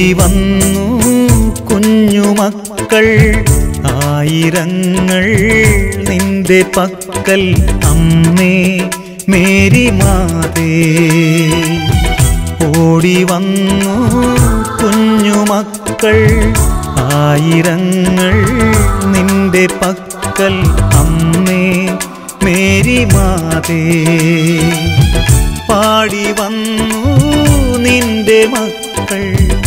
ഓടി വന്നു കുഞ്ഞുമക്കൾ ആയിരങ്ങൾ നിന്റെ പക്കൽ അമ്മേ മേരി മാതേ ഓടി വന്നു കുഞ്ഞുമക്കൾ ആയിരങ്ങൾ നിന്റെ പക്കൽ അമ്മേ മേരി മാതേ പാടി വന്നു നിന്റെ മക്കൾ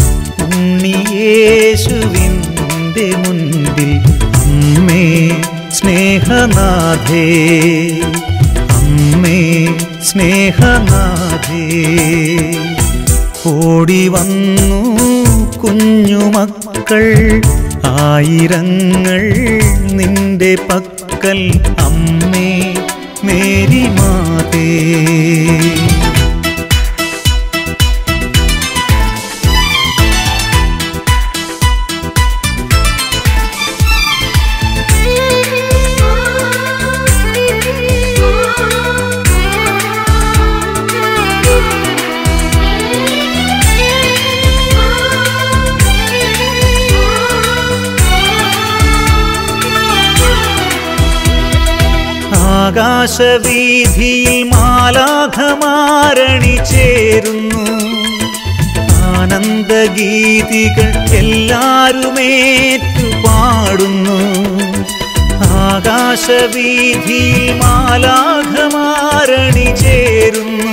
ഉണ്ണിയേശുവിൻ്റെ മുൻപിൽ അമ്മേ സ്നേഹനാഥേ അമ്മേ സ്നേഹനാഥേ ഓടി വന്നു കുഞ്ഞുമക്കൾ ആയിരങ്ങൾ നിന്റെ പക്കൽ അമ്മേ മേരി മാതേ ആകാശവീതിയിൽ മാലാഖമാരണി ചേരുന്നു ആനന്ദഗീതികൾ എല്ലാരുമേറ്റു പാടുന്നു ആകാശവീതിയിൽ മാലാഖമാരണി ചേരുന്നു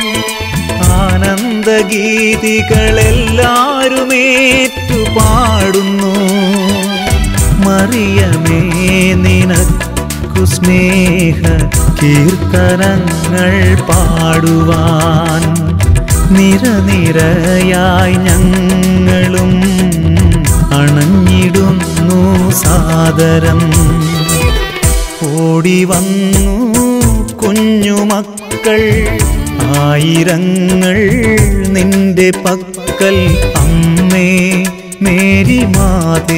ആനന്ദഗീതികൾ എല്ലാരുമേറ്റു പാടുന്നു മറിയമേ നിനക്കു സ്നേഹ കീർത്തനങ്ങൾ പാടുവാൻ നിരനിരയായി ഞങ്ങളും അണഞ്ഞിടുന്നു സാദരം ഓടി വന്നു കുഞ്ഞുമക്കൾ ആയിരങ്ങൾ നിന്റെ പക്കൽ അമ്മേ മേരി മാതേ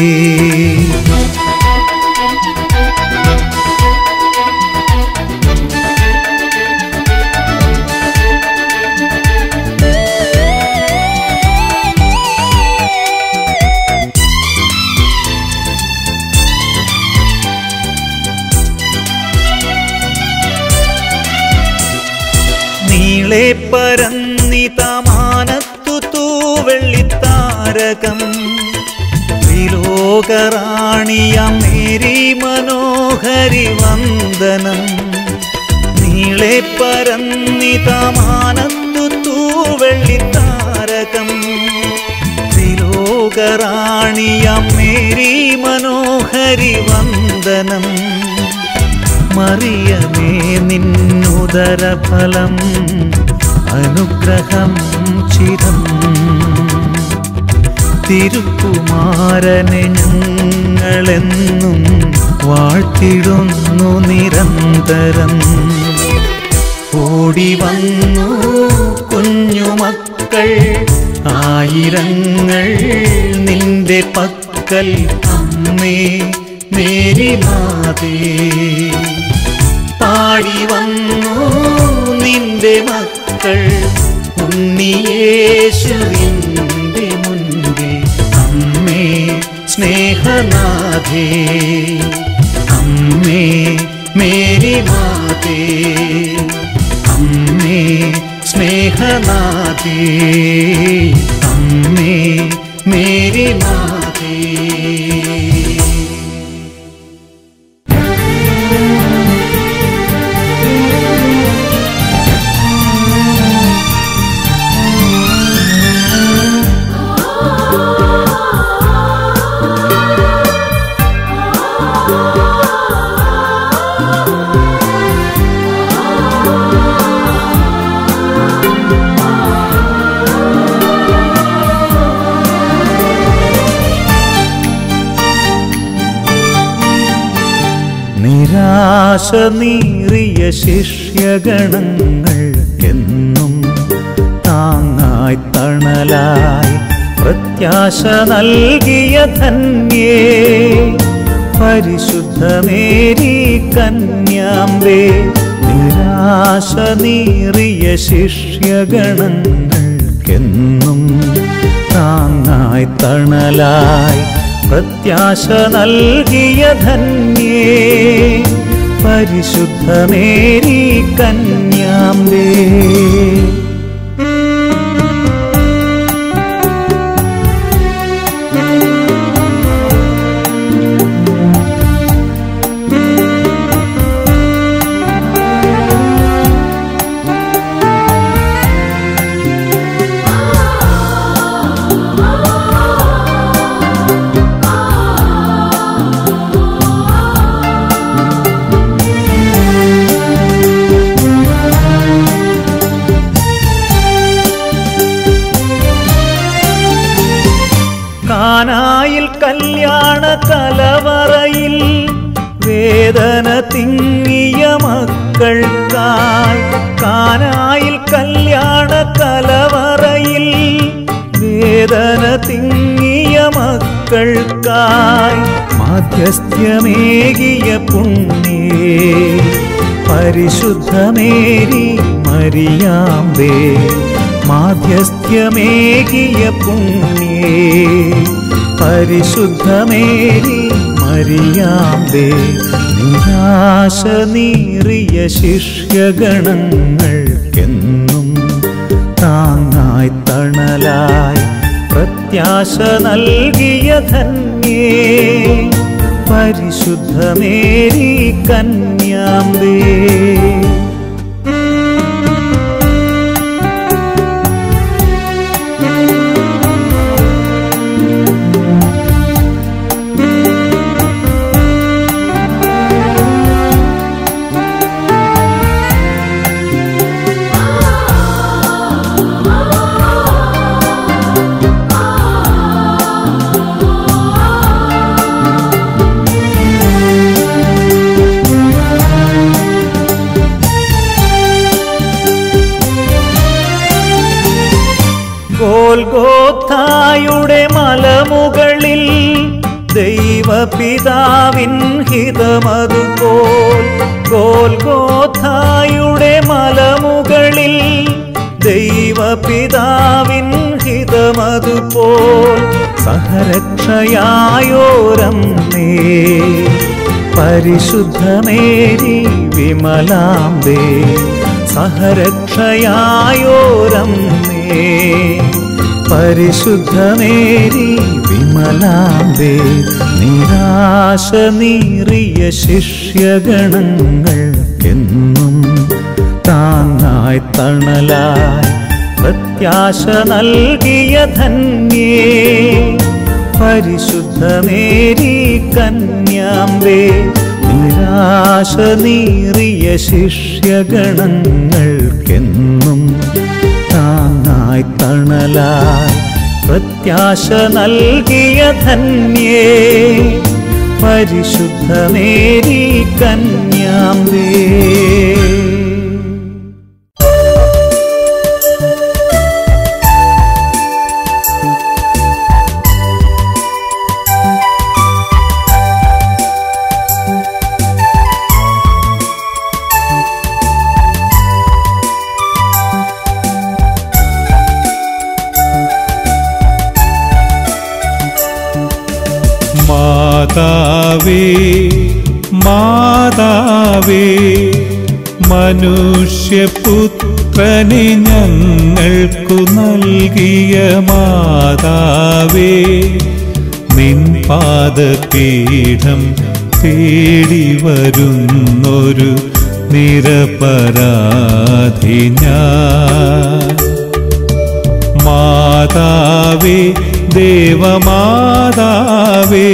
നീളെ പരന്നിതമാനത്തു തൂവെള്ളിത്താരകം ത്രിലോകറാണിയാം മേരി മനോഹരി വന്ദനം നീളെ പരന്നിതമാനത്തു തൂവെള്ളിത്താരകം ത്രിലോകറാണിയാം മേരി മനോഹരി വന്ദനം മറിയമേ നിന്നുദരഫലം അനുഗ്രഹം ചിരം തിരുക്കുമാരനെ ഞങ്ങളെന്നും വാഴ്ത്തിടുന്നു നിരന്തരം ഓടി വന്നു കുഞ്ഞുമക്കൾ ആയിരങ്ങൾ നിന്റെ പക്കൽ അമ്മേ മേരി മാതേ പാടി വന്നു നിന്റെ മക്കൾ ഉണ്ണിയേശുവിൻ്റെ മുൻപിൽ അമ്മേ സ്നേഹനാഥേ അമ്മേ മേരി മാതേ അമ്മേ സ്നേഹനാഥേ അമ്മേ മേരി മാതേ നിരാശ നീറിയ ശിഷ്യഗണങ്ങൾ എന്നും താങ്ങായി തണലായി പ്രത്യാശ നൽകിയ ധന്യേ പരിശുദ്ധമേരി കന്യാമ്പേ നിരാശ നീറിയ ശിഷ്യഗണങ്ങൾക്കെന്നും താങ്ങായി തണലായി പ്രത്യാശ നൽകിയ ധന്യേ പരിശുദ്ധമേരി കന്യാമ്പേ കാനായിൽ കല്യാണ കലവറയിൽ വേദന തിങ്ങിയ മക്കൾക്കായി കാനായിൽ കല്യാണ കലവറയിൽ വേദന തിങ്ങിയ മക്കൾക്കായി മാധ്യസ്ഥ്യമേകിയ പുണ്യേ പരിശുദ്ധമേരി മരിയാമ്പേ മാധ്യസ്ഥ്യമേകിയ പുണ്യേ പരിശുദ്ധമേരി മരിയാമ്പേ നിരാശ നീറിയ ശിഷ്യഗണങ്ങൾക്കെന്നും താങ്ങായി തണലായി പ്രത്യാശ നൽകിയ ധന്യേ പരിശുദ്ധമേരി കന്യാമ്പേ ഗോൽഗോത്തായുടെ മലമുകളിൽ ദൈവപിതാവിൻ ഹിതമതുപോൽ ഗോൽഗോത്തായുടെ മലമുകളിൽ ദൈവപിതാവിൻ ഹിതമതുപോൽ സഹരക്ഷയായോരമ്മേ പരിശുദ്ധമേരി വിമലാംബേ സഹരക്ഷയായോരമ്മേ പരിശുദ്ധമേരി വിമലാംബേ നിരാശ നീറിയ ശിഷ്യഗണങ്ങൾക്കെന്നും താങ്ങായി തണലായി പ്രത്യാശ നൽകിയ ധന്യേ പരിശുദ്ധമേരി കന്യാമ്പേ നിരാശ നീറിയ ശിഷ്യഗണങ്ങൾക്കെന്നും താങ്ങായി തണലായി പ്രത്യാശ നൽകിയ ധന്യേ പരിശുദ്ധമേരി കന്യാമ്പേ മാതാവേ മാതാവേ മനുഷ്യപുത്രനെ ഞങ്ങൾക്കു നൽകിയ മാതാവേ നിൻ പാദപീഠം തേടി വരുന്നൊരു നിരപരാധി ഞാൻ മാതാവേ ദേവമാതാവേ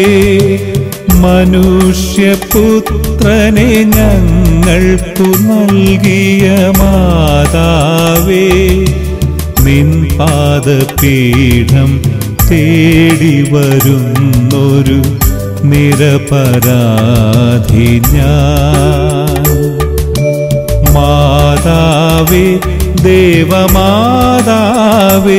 മനുഷ്യപുത്രനെ ഞങ്ങൾക്കു നൽകിയ മാതാവേ നിൻ പാദപീഠം തേടി വരുന്നൊരു നിരപരാധി ഞാൻ മാതാവേ ദേവമാതാവേ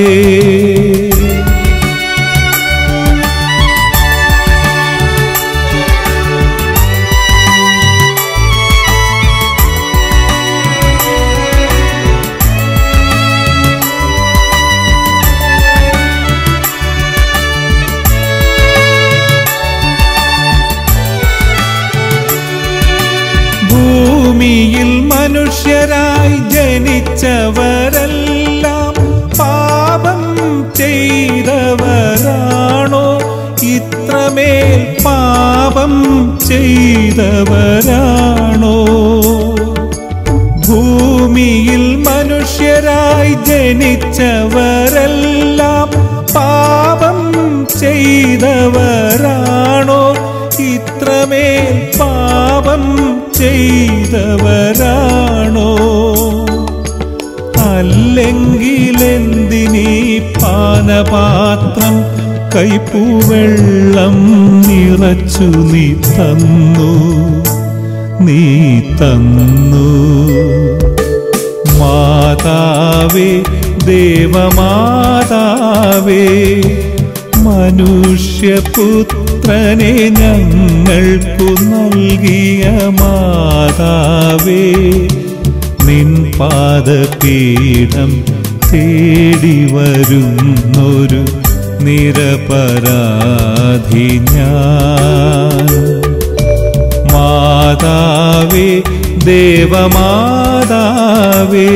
ഭൂമിയിൽ മനുഷ്യരായി ജനിച്ചവരെല്ലാം പാപം ചെയ്തവരാണോ ഇത്രമേൽ പാപം ചെയ്തവരാണോ ഭൂമിയിൽ മനുഷ്യരായി ജനിച്ചവരെല്ലാം പാപം ചെയ്തവരാണോ ഇത്രമേൽ പാപം ചെയ്തവരാണോ അല്ലെങ്കിലെന്തിനീ പാനപാത്രം കൈപ്പൂവെള്ളം നിറച്ചു നീ തന്നു നീ തന്നു മാതാവേ ദേവമാതാവേ മനുഷ്യപുത്രനെ ഞങ്ങൾക്കു നൽകിയ മാതാവേ നിൻ പാദപീഠം തേടി വരുന്നൊരു നിരപരാധി ഞാൻ മാതാവേ ദേവമാതാവേ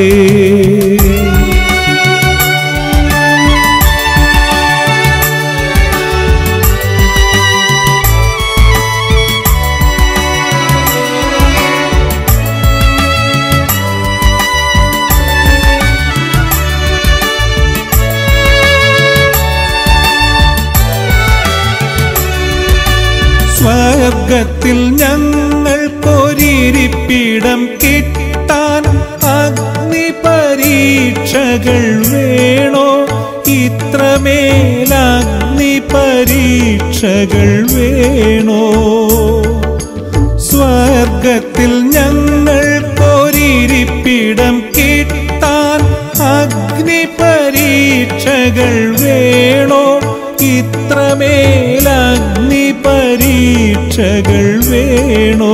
സ്വർഗത്തിൽ ഞങ്ങൾക്കൊരിപ്പിടം കിട്ടാൻ അഗ്നി പരീക്ഷകൾ വേണോ ഇത്രമേൽ അഗ്നി പരീക്ഷകൾ വേണോ സ്വർഗത്തിൽ ഞങ്ങൾക്കൊരിപ്പിടം കിട്ടാൻ അഗ്നി പരീക്ഷകൾ വേണോ ഇത്രമേൽ അഗ്നി പരീക്ഷകൾ വേണോ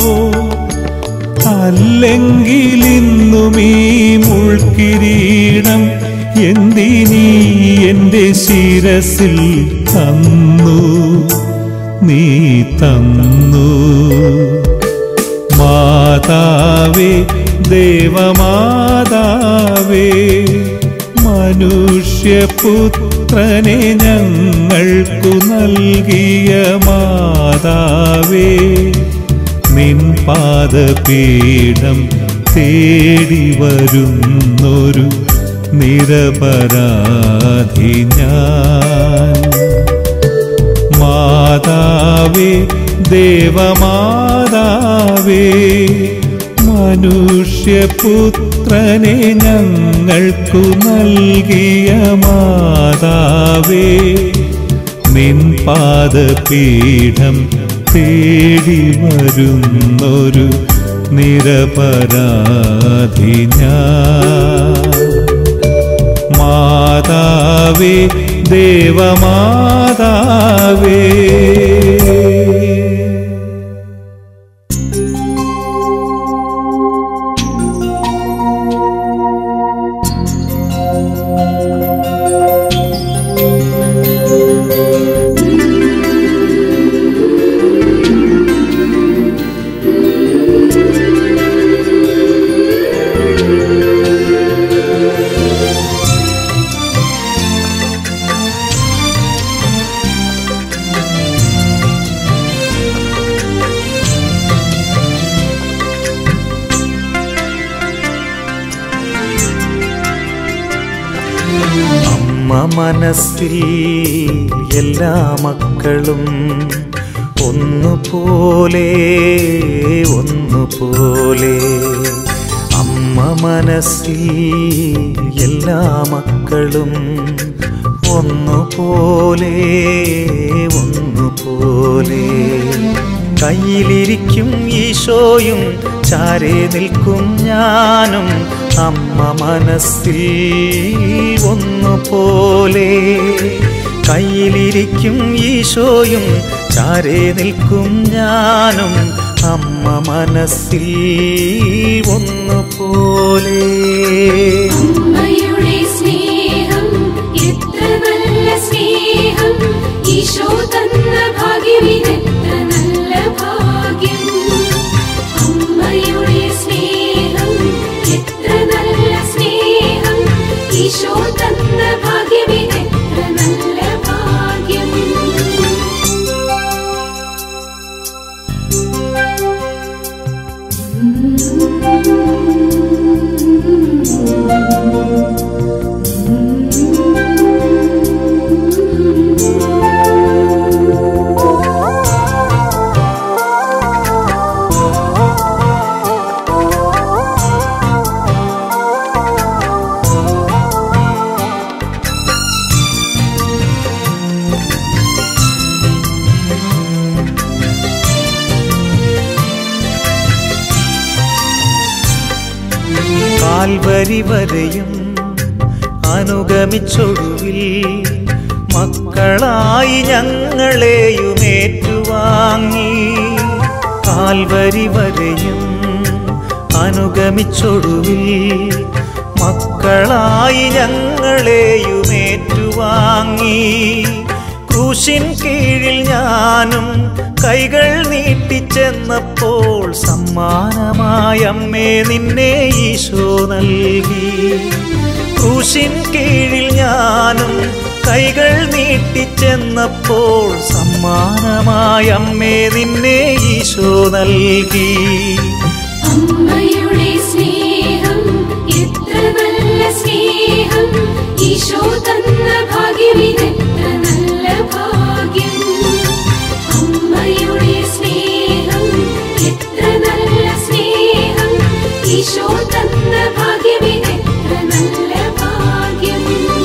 അല്ലെങ്കിൽ ഇന്നും ഈ മുൾക്കിരീടം എന്തിനീ എൻ്റെ ശിരസിൽ തന്നു നീ തന്നു മാതാവേ ദേവമാതാവേ മനുഷ്യപുത്രനെ ഞങ്ങൾക്കു നൽകിയ മാതാവേ നിൻ പാദപീഠം തേടി വരുന്നൊരു നിരപരാധി ഞാൻ മാതാവേ ദേവമാതാവേ മനുഷ്യപുത്രനെ ഞങ്ങൾക്കു നൽകിയ മാതാവേ നിൻ പാദപീഠം തേടി വരുന്നൊരു നിരപരാധി ഞാൻ മാതാവേ ദേവമാതാവേ അമ്മ മനസ്സിൽ എല്ലാ മക്കളും ഒന്നുപോലെ ഒന്നുപോലെ അമ്മ മനസ്സിൽ എല്ലാ മക്കളും ഒന്നുപോലെ ഒന്നുപോലെ കയ്യിലിരിക്കും ഈശോയും ചാരെ നിൽക്കും ഞാനും അമ്മ മനസ്സിൽ ഒന്നുപോലെ കയ്യിലിരിക്കും ഈശോയും ചാരെ നിൽക്കും ഞാനും അമ്മ മനസ്സിൽ ഒന്നുപോലെ അമ്മയുടെ സ്നേഹം എത്ര നല്ല സ്നേഹം ഈശോ തന്ന ഭാഗ്യമിതെത്ര നല്ല ഭാഗ്യം അമ്മയുടെ ഈശോ തന്ന ഭാഗ്യമിതെത്ര നല്ല ഭാഗ്യം കാൽവരി വരെയും അനുഗമിച്ചൊടുവിൽ മക്കളായി ഞങ്ങളെയും ഏറ്റുവാങ്ങി കാൽവരി വരെയും അനുഗമിച്ചൊടുവിൽ മക്കളായി ഞങ്ങളെയും ഏറ്റുവാങ്ങി ക്രൂശിൻ കീഴിൽ ഞാനും കൈകൾ നീട്ടിച്ചെന്നപ്പോൾ സമ്മാനമായ അമ്മേ നിന്നെ ഈശോ നൽകി ക്രൂശിൻ കീഴിൽ ഞാനും കൈകൾ നീട്ടിച്ചെന്നപ്പോൾ സമ്മാനമായ അമ്മേ നിന്നെ ഈശോ നൽകി അമ്മയുടെ സ്നേഹം എത്ര നല്ല സ്നേഹം ഈശോ തന്ന ഭാഗ്യമിതെത്ര നല്ല ഭാഗ്യം അമ്മയുടെ സ്നേഹം എത്ര നല്ല സ്നേഹം ഈശോ തന്ന ഭാഗ്യമിതെത്ര നല്ല ഭാഗ്യം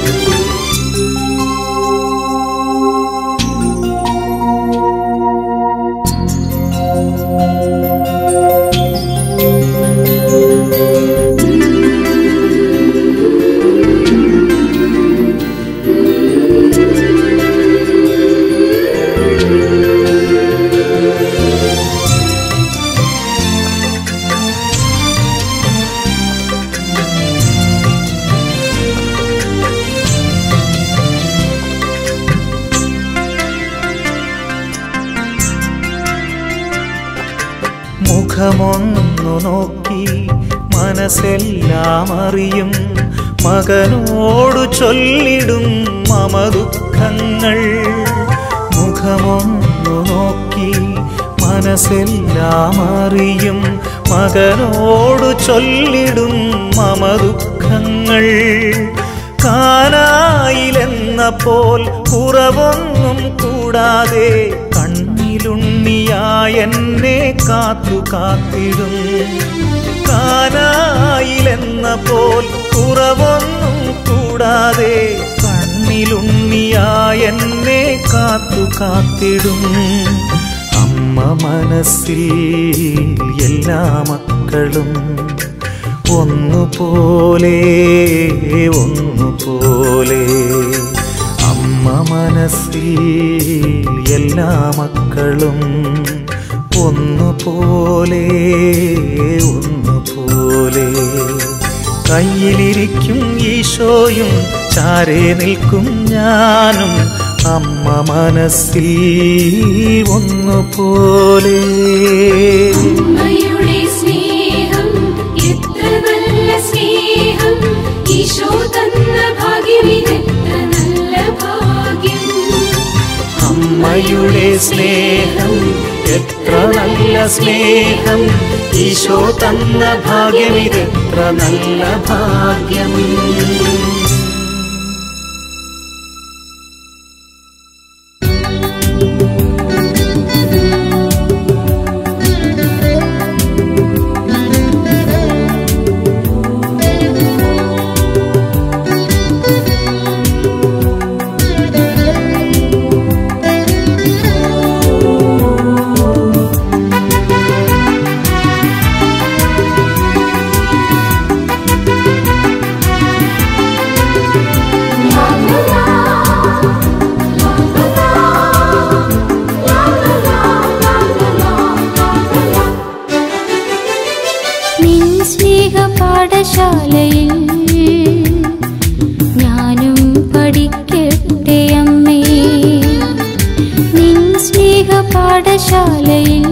മുഖമൊന്നു നോക്കി മനസ്സെല്ലാം അറിയും മകനോടു ചൊല്ലിടും മമ ദുഃഖങ്ങൾ മുഖമൊന്നു നോക്കി മനസ്സെല്ലാം അറിയും മകനോടു ചൊല്ലിടും മമ ദുഃഖങ്ങൾ കാനായിലെന്ന പോൽ കുറവൊന്നും കൂടാതെ കണ്ണിലുണ്ണിയായ എന്നെ കാത്തു കാത്തിടും കാനായിലെന്ന പോൽ കുറവൊന്നും കൂടാതെ കണ്ണിലുണ്ണിയായ എന്നെ കാത്തു കാത്തിടും അമ്മ മനസ്സിൽ എല്ലാ മക്കളും ഒന്നുപോലെ ഒന്നുപോലെ അമ്മ മനസ്സിൽ എല്ലാ മക്കളും ഒന്നുപോലെ ഒന്നുപോലെ കയ്യിലിരിക്കും ഈശോയും ചാരേ നിൽക്കും ഞാനും അമ്മ മനസ്സിൽ ഒന്നുപോലെ അമ്മയുടെ സ്നേഹം എത്ര നല്ല സ്നേഹം ഈശോ തന്ന ഭാഗ്യമിതെത്ര നല്ല ഭാഗ്യം അമ്മയുടെ സ്നേഹം എത്ര നല്ല സ്നേഹം ഈശോ തന്ന ഭാഗ്യമിതെത്ര നല്ല ഭാഗ്യം നിൻ സ്നേഹ പാഠശാലയിൽ ഞാനും പഠിക്കട്ടെ അമ്മേ നിൻ സ്നേഹ പാഠശാലയിൽ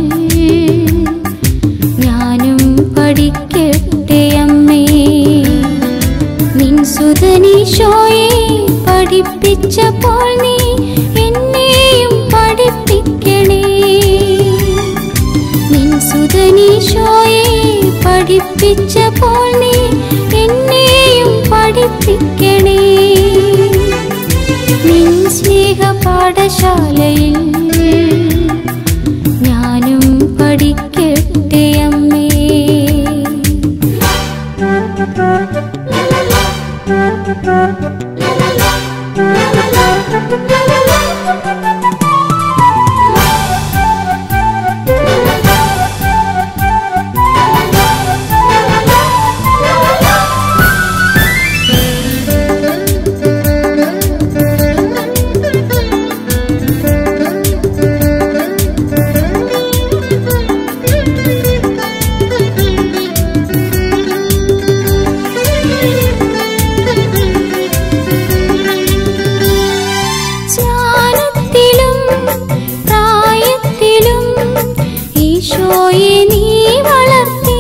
ഞാനും പഠിക്കട്ടെ അമ്മേ നിൻ സുതനീശോയെ പഠിപ്പിച്ചപ്പോൾ നീ എന്നെയും പഠിപ്പിക്കണേ നിൻ സുതനീശോയെ പഠിപ്പിച്ചപ്പോൾ നീ എന്നെയും പഠിപ്പിക്കണേ നിൻ സ്നേഹ പാഠശാലയിൽ ഞാനും പഠിക്കട്ടെ അമ്മേ ജ്ഞാനത്തിലും പ്രായത്തിലും ഈശോയെ നീ വളർത്തി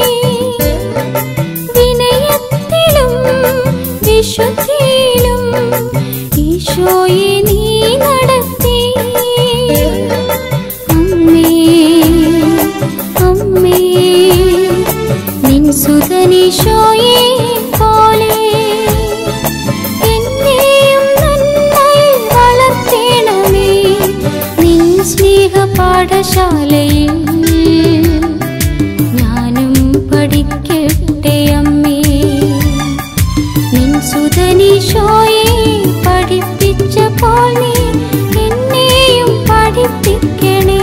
വിനയത്തിലും വിശുദ്ധിയിലും ഈശോയെ നീ നടത്തി അമ്മേ അമ്മേ നിൻ സുതനീശോയെ പോലെ എന്നെയും നന്നായി വളർത്തേണമേ നിൻ സ്നേഹ പാഠശാലയിൽ ഞാനും പഠിക്കട്ടെ അമ്മേ നിൻ സുതനീശോയെ പഠിപ്പിച്ചപ്പോൾ നീ എന്നെയും പഠിപ്പിക്കണേ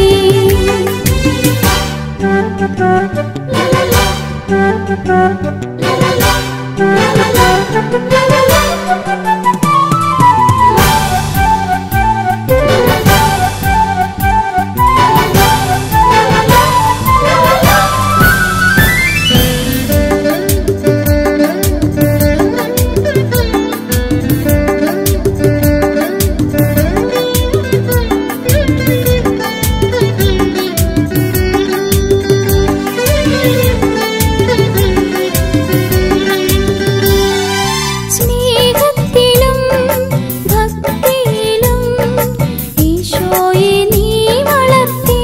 സ്നേഹത്തിലും ഭക്തിയിലും ഈശോയെ നീ വളർത്തി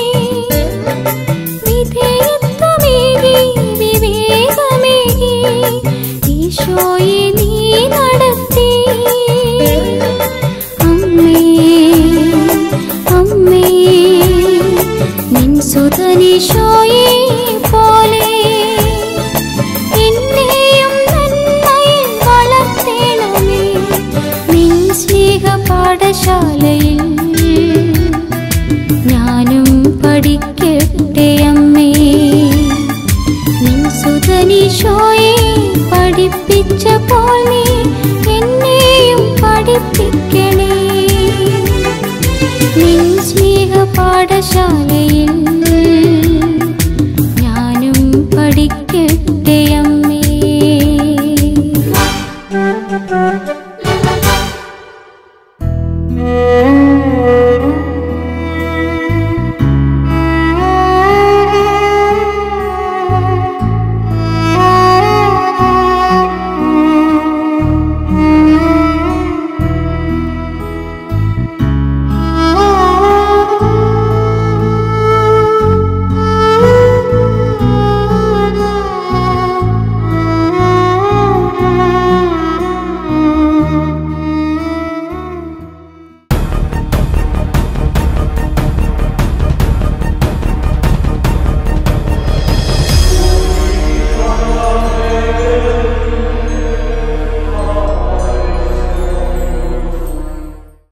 വിധേയത്വമേകി വിവേകമേകി ഈശോയെ നീ നടത്തി അമ്മേ അമ്മേ നിൻ സുതനീശോയെ പോലെ എന്നെയും നന്നായി വളർത്തേണമേ നിൻ സ്നേഹ പാഠശാലയിൽ ഞാനും പഠിക്കട്ടെ അമ്മേ നിൻ സുതനീശോയെ പഠിപ്പിച്ചപ്പോൾ നീ എന്നെയും പഠിപ്പിക്കണേ നിൻ സ്നേഹ പാഠശാലയിൽ